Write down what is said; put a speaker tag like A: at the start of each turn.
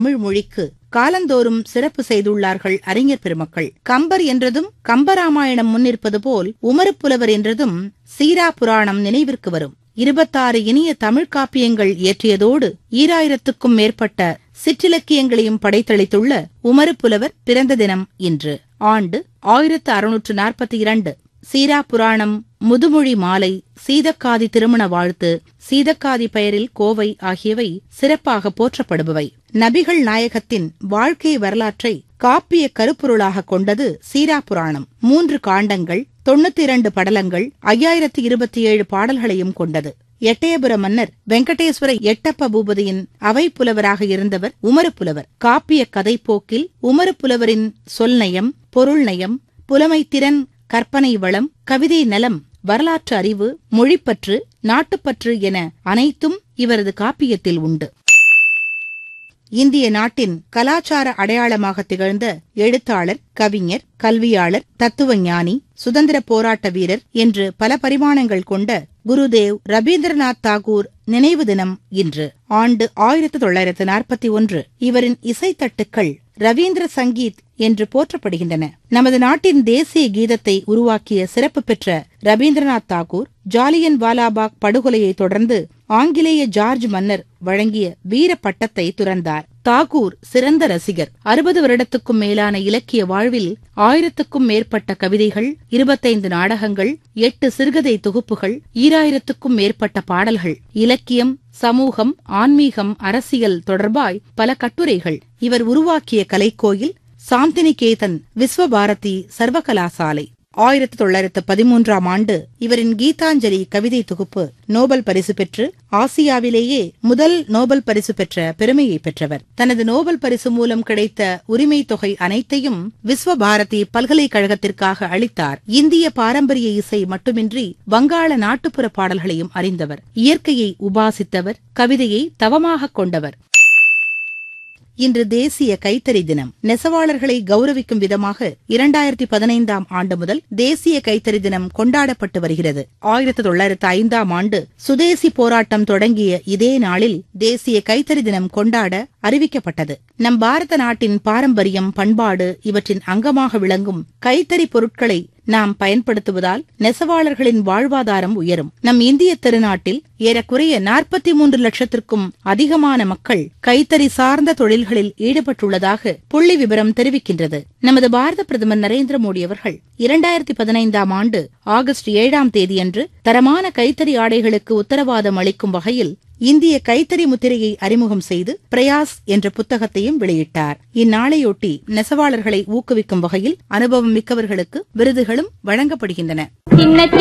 A: தமிழ் மொழிக்கு காலந்தோறும் சிறப்பு செய்துள்ளார்கள் அறிஞர் பெருமக்கள் கம்பர் என்றதும் கம்பராமாயணம் முன்னிருப்பது போல் உமறுப்புலவர் என்றதும் சீரா புராணம் நினைவிற்கு வரும் இருபத்தாறு இனிய தமிழ் காப்பியங்கள் இயற்றியதோடு ஈராயிரத்துக்கும் மேற்பட்ட சிற்றிலக்கியங்களையும் படைத்தளித்துள்ள உமறுப்புலவர் பிறந்த தினம் இன்று ஆண்டு ஆயிரத்து அறுநூற்று நாற்பத்தி இரண்டு சீரா புராணம் முதுமொழி மாலை சீதக்காதி திருமண வாழ்த்து சீதக்காதி பெயரில் கோவை ஆகியவை சிறப்பாக போற்றப்படுபவை நபிகள் நாயகத்தின் வாழ்க்கை வரலாற்றை காப்பிய கருப்பொருளாக கொண்டது சீரா புராணம் மூன்று காண்டங்கள் தொண்ணூத்தி இரண்டு படலங்கள் ஐயாயிரத்து இருபத்தி ஏழு பாடல்களையும் கொண்டது எட்டயபுர மன்னர் வெங்கடேஸ்வர எட்டப்ப பூபதியின் அவை புலவராக இருந்தவர் உமறுப்புலவர் காப்பிய கதைப்போக்கில் உமறுப்புலவரின் சொல்நயம் பொருள்நயம் புலமைத்திறன் கற்பனை வளம் கவிதை நலம் வரலாற்று அறிவு மொழிப்பற்று நாட்டுப்பற்று என அனைத்தும் இவரது காப்பியத்தில் உண்டு இந்திய நாட்டின் கலாச்சார அடையாளமாக திகழ்ந்த எழுத்தாளர் கவிஞர் கல்வியாளர் தத்துவஞானி சுதந்திர போராட்ட வீரர் என்று பல பரிமாணங்கள் கொண்ட குருதேவ் ரவீந்திரநாத் தாகூர் நினைவு தினம் இன்று ஆண்டு ஆயிரத்து தொள்ளாயிரத்து நாற்பத்தி ஒன்று இவரின் இசைத்தட்டுக்கள் ரவீந்திர சங்கீத் என்று போற்றப்படுகின்றன நமது நாட்டின் தேசிய கீதத்தை உருவாக்கிய சிறப்பு பெற்ற ரவீந்திரநாத் தாகூர் ஜாலியன் வாலாபாக் படுகொலையை தொடர்ந்து ஆங்கிலேய ஜார்ஜ் மன்னர் வழங்கிய வீர பட்டத்தை துறந்தார் தாகூர் சிறந்த ரசிகர் அறுபது வருடத்துக்கும் மேலான இலக்கிய வாழ்வில் ஆயிரத்துக்கும் மேற்பட்ட கவிதைகள் இருபத்தைந்து நாடகங்கள் எட்டு சிறுகதை தொகுப்புகள் ஈராயிரத்துக்கும் மேற்பட்ட பாடல்கள் இலக்கியம் சமூகம் ஆன்மீகம் அரசியல் தொடர்பாய் பல கட்டுரைகள் இவர் உருவாக்கிய கலைக்கோயில் சாந்தினிகேதன் விஸ்வபாரதி சர்வகலாசாலை ஆயிரத்தி தொள்ளாயிரத்து பதிமூன்றாம் ஆண்டு இவரின் கீதாஞ்சலி கவிதை தொகுப்பு நோபல் பரிசு பெற்று ஆசியாவிலேயே முதல் நோபல் பரிசு பெற்ற பெருமையை பெற்றவர் தனது நோபல் பரிசு மூலம் கிடைத்த உரிமை தொகை அனைத்தையும் விஸ்வபாரதி பல்கலைக்கழகத்திற்காக அளித்தார் இந்திய பாரம்பரிய இசை மட்டுமின்றி வங்காள நாட்டுப்புற பாடல்களையும் அறிந்தவர் இயற்கையை உபாசித்தவர் கவிதையை தவமாக கொண்டவர் இன்று தேசிய கைத்தறி தினம் நெசவாளர்களை கௌரவிக்கும் விதமாக இரண்டாயிரத்தி பதினைந்தாம் ஆண்டு முதல் தேசிய கைத்தறி தினம் கொண்டாடப்பட்டு வருகிறது ஆயிரத்தி தொள்ளாயிரத்து ஐந்தாம் ஆண்டு சுதேசி போராட்டம் தொடங்கிய இதே நாளில் தேசிய கைத்தறி தினம் கொண்டாட அறிவிக்கப்பட்டது நம் பாரத நாட்டின் பாரம்பரியம் பண்பாடு இவற்றின் அங்கமாக விளங்கும் கைத்தறி பொருட்களை நாம் பயன்படுத்துவதால் நெசவாளர்களின் வாழ்வாதாரம் உயரும் நம் இந்திய திருநாட்டில் ஏறக்குறைய நாற்பத்தி மூன்று லட்சத்திற்கும் அதிகமான மக்கள் கைத்தறி சார்ந்த தொழில்களில் ஈடுபட்டுள்ளதாக புள்ளி விவரம் தெரிவிக்கின்றது நமது பாரத பிரதமர் நரேந்திர மோடி அவர்கள் இரண்டாயிரத்தி பதினைந்தாம் ஆண்டு ஆகஸ்ட் ஏழாம் தேதியன்று தரமான கைத்தறி ஆடைகளுக்கு உத்தரவாதம் அளிக்கும் வகையில் இந்திய கைத்தறி முத்திரையை அறிமுகம் செய்து பிரயாஸ் என்ற புத்தகத்தையும் வெளியிட்டார் இந்நாளையொட்டி நெசவாளர்களை ஊக்குவிக்கும் வகையில் அனுபவம் மிக்கவர்களுக்கு விருதுகளும் வழங்கப்படுகின்றன